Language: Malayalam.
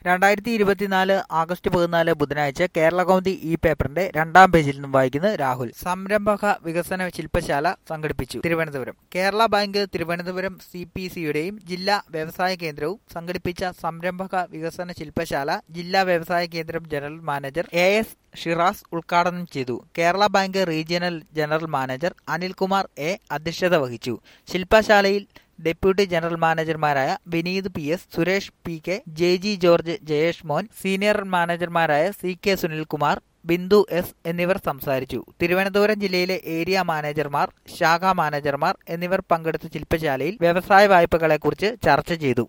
രണ്ടായിരത്തി ഇരുപത്തിനാല് ആഗസ്റ്റ് പതിനാല് ബുധനാഴ്ച കേരള കൗമുദി ഈ പേപ്പറിന്റെ രണ്ടാം പേജിൽ നിന്നും വായിക്കുന്നത് രാഹുൽ സംരംഭക വികസന ശില്പശാല സംഘടിപ്പിച്ചു Thiruvananthapuram Kerala bank Thiruvananthapuram C P സിയുടെയും ജില്ലാ വ്യവസായ കേന്ദ്രവും സംഘടിപ്പിച്ച സംരംഭക വികസന ശില്പശാല ജില്ലാ വ്യവസായ കേന്ദ്രം general manager A S Shiraz ഉദ്ഘാടനം ചെയ്തു Kerala bank regional general manager Anilkumar A അധ്യക്ഷത വഹിച്ചു ശില്പശാലയിൽ ഡെപ്യൂട്ടി ജനറൽ മാനേജർമാരായ Vineeth P S Suresh P K J G George Jayeshmon senior മാനേജർമാരായ C K Sunilkumar Bindu S എന്നിവർ സംസാരിച്ചു തിരുവനന്തപുരം ജില്ലയിലെ ഏരിയ മാനേജർമാർ ശാഖാ മാനേജർമാർ എന്നിവർ പങ്കെടുത്ത ശില്പശാലയിൽ വ്യവസായ വായ്പകളെക്കുറിച്ച് ചർച്ച ചെയ്തു